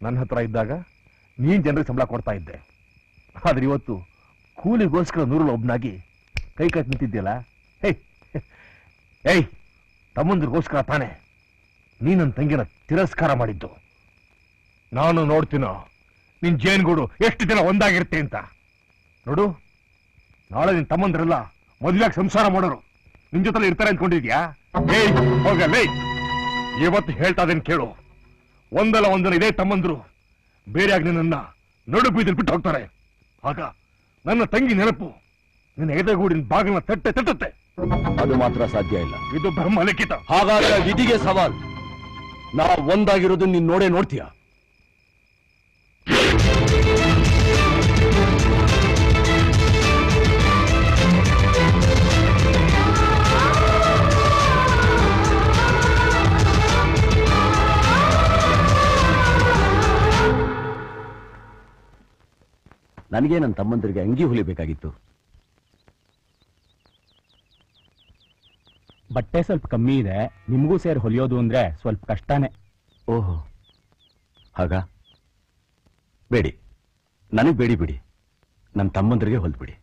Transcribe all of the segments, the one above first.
ನನ್ನ ಹತ್ರ ಇದ್ದಾಗ ನೀನ್ ಜನರಿಗೆ ಸಂಬಳ ಕೊಡ್ತಾ ಇದ್ದೆ ಆದ್ರೆ ಇವತ್ತು ಕೂಲಿಗೋಸ್ಕರ ನೂರಲ್ಲಿ ಒಬ್ನಾಗಿ ಕೈ ಕಟ್ ನಿಂತಿದ್ಯಲ್ಲ ಹೇ ಏಯ್ ತಮ್ಮಂದ್ರಿಗೋಸ್ಕರ ತಾನೆ ನೀ ನನ್ನ ತಂಗಿನ ತಿರಸ್ಕಾರ ಮಾಡಿದ್ದು ನಾನು ನೋಡ್ತೀನೋ ನಿನ್ ಜೇನ್ಗೂಡು ಎಷ್ಟು ದಿನ ಒಂದಾಗಿರುತ್ತೆ ಅಂತ ನೋಡು ನಾಳೆ ನಿನ್ ತಮ್ಮಂದ್ರೆಲ್ಲ ಮದುವೆಯಾಗಿ ಸಂಸಾರ ಮಾಡೋರು ನಿನ್ ಜೊತೆ ಇರ್ತಾರೆ ಅನ್ಕೊಂಡಿದ್ಯಾ ಏಯ್ ಹೋಗಲ್ಲ ಇವತ್ತು ಹೇಳ್ತಾ ಇದ್ದೇನೆ ಕೇಳು ಒಂದಲ್ಲ ಒಂದಲ್ಲ ಇದೇ ತಮ್ಮಂದ್ರು ಬೇರೆಯಾಗಿ ನಿನ್ನ ನಡು ಬೀದಿಲ್ ಬಿಟ್ಟು ಹೋಗ್ತಾರೆ ಆಗ ನನ್ನ ತಂಗಿ ನೆನಪು ನಿನ್ನ ಎದೆಗೂಡಿನ ಬಾಗಿನ ತಟ್ಟೆ ತಟ್ಟುತ್ತೆ ಅದು ಮಾತ್ರ ಸಾಧ್ಯ ಇಲ್ಲ ಇದು ಬ್ರಹ್ಮ ಲಿಖಿತ ಹಾಗಾದ್ರೆ ವಿಧಿಗೆ ಸವಾಲ್ ನಾ ಒಂದಾಗಿರೋದು ನೀನ್ ನೋಡೇ ನೋಡ್ತೀಯ ನನಗೆ ನನ್ನ ತಮ್ಮಂದರಿಗೆ ಅಂಗಿ ಹೊಲಿಬೇಕಾಗಿತ್ತು ಬಟ್ಟೆ ಸ್ವಲ್ಪ ಕಮ್ಮಿ ಇದೆ ನಿಮಗೂ ಸೇರಿ ಹೊಲಿಯೋದು ಅಂದ್ರೆ ಸ್ವಲ್ಪ ಕಷ್ಟನೇ ಓಹೋ ಹಾಗ ಬೇಡಿ ನನಗೆ ಬೇಡಿ ಬಿಡಿ ನನ್ನ ತಮ್ಮಂದರಿಗೆ ಹೊಲ್ಬಿಡಿ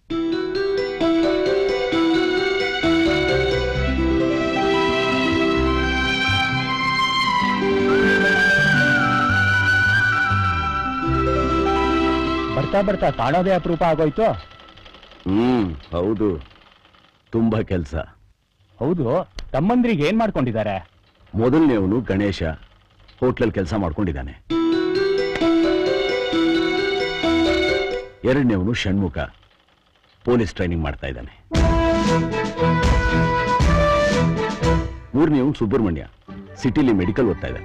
ಬರ್ತಾ ಬರ್ತಾ ಕಾಣೋದೇ ಅಪರೂಪ ಆಗೋಯ್ತು ಹ್ಮ್ ಹೌದು ತುಂಬಾ ಕೆಲಸ ಹೌದು ತಮ್ಮಂದ್ರಿಗೆ ಏನ್ ಮಾಡ್ಕೊಂಡಿದ್ದಾರೆ ಮೊದಲನೇವನು ಗಣೇಶ ಹೋಟ್ಲಲ್ಲಿ ಕೆಲಸ ಮಾಡ್ಕೊಂಡಿದ್ದಾನೆ ಎರಡನೇವನು ಷಣ್ಮುಖ ಪೊಲೀಸ್ ಟ್ರೈನಿಂಗ್ ಮಾಡ್ತಾ ಇದ್ದಾನೆ ಮೂರನೇವನು ಸುಬ್ರಹ್ಮಣ್ಯ ಸಿಟಿಲಿ ಮೆಡಿಕಲ್ ಓದ್ತಾ ಇದ್ದಾನೆ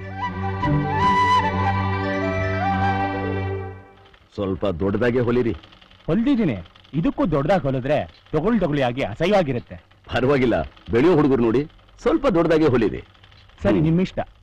ಸ್ವಲ್ಪ ದೊಡ್ಡದಾಗೆ ಹೊಲಿರಿ ಹೊಲ್ದಿದ್ದೀನಿ ಇದಕ್ಕೂ ದೊಡ್ಡದಾಗಿ ಹೊಲಿದ್ರೆ ತೊಗೊಳ್ ತೊಗೊಳಿಯಾಗಿ ಅಸಹ್ಯವಾಗಿರುತ್ತೆ ಪರವಾಗಿಲ್ಲ ಬೆಳೆಯೋ ಹುಡುಗರು ನೋಡಿ ಸ್ವಲ್ಪ ದೊಡ್ಡದಾಗೆ ಹೊಲಿರಿ ಸರಿ ನಿಮ್ಮಿಷ್ಟ